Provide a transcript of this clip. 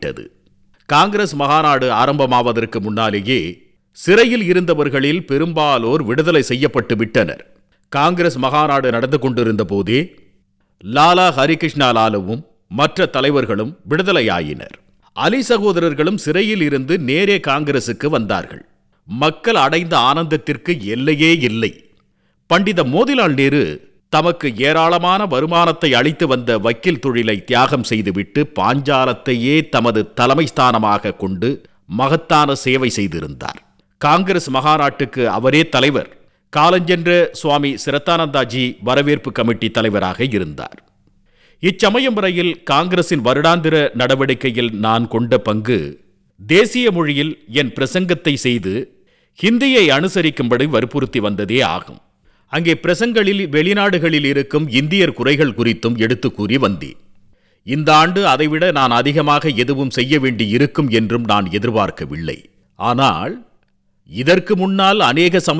விட்டது காங்கிரஸ் மகாநாடு ஆரம்பமாவதற்கு முன்னாலேயே சிறையில் இருந்தவர்களில் பெரும்பாலோர் விடுதலை செய்யப்பட்டு விட்டனர் காங்கிரஸ் மகாநாடு நடந்து கொண்டிருந்த போதே லாலா ஹரிகிருஷ்ணா லாலுவும் மற்ற தலைவர்களும் விடுதலையாயினர் அலி சகோதரர்களும் சிறையில் இருந்து நேரே காங்கிரசுக்கு வந்தார்கள் மக்கள் அடைந்த ஆனந்தத்திற்கு எல்லையே இல்லை பண்டித மோதிலால் நேரு தமக்கு ஏராளமான வருமானத்தை அளித்து வந்த வக்கீல் தொழிலை தியாகம் செய்துவிட்டு பாஞ்சாலத்தையே தமது தலைமை ஸ்தானமாக கொண்டு மகத்தான சேவை செய்திருந்தார் காங்கிரஸ் மகாநாட்டுக்கு அவரே தலைவர் காலஞ்சென்ற சுவாமி சிரத்தானந்தாஜி வரவேற்பு கமிட்டி தலைவராக இருந்தார் இச்சமயம் வரையில் காங்கிரசின் வருடாந்திர நடவடிக்கையில் நான் கொண்ட பங்கு தேசிய மொழியில் என் பிரசங்கத்தை செய்து ஹிந்தியை அனுசரிக்கும்படி வற்புறுத்தி வந்ததே ஆகும் அங்கே பிரசங்களில் வெளிநாடுகளில் இருக்கும் இந்தியர் குறைகள் குறித்தும் எடுத்து கூறி வந்தேன் இந்த ஆண்டு அதைவிட நான் அதிகமாக எதுவும் செய்ய வேண்டி இருக்கும் என்றும் நான் எதிர்பார்க்கவில்லை ஆனால் இதற்கு முன்னால் அநேக சம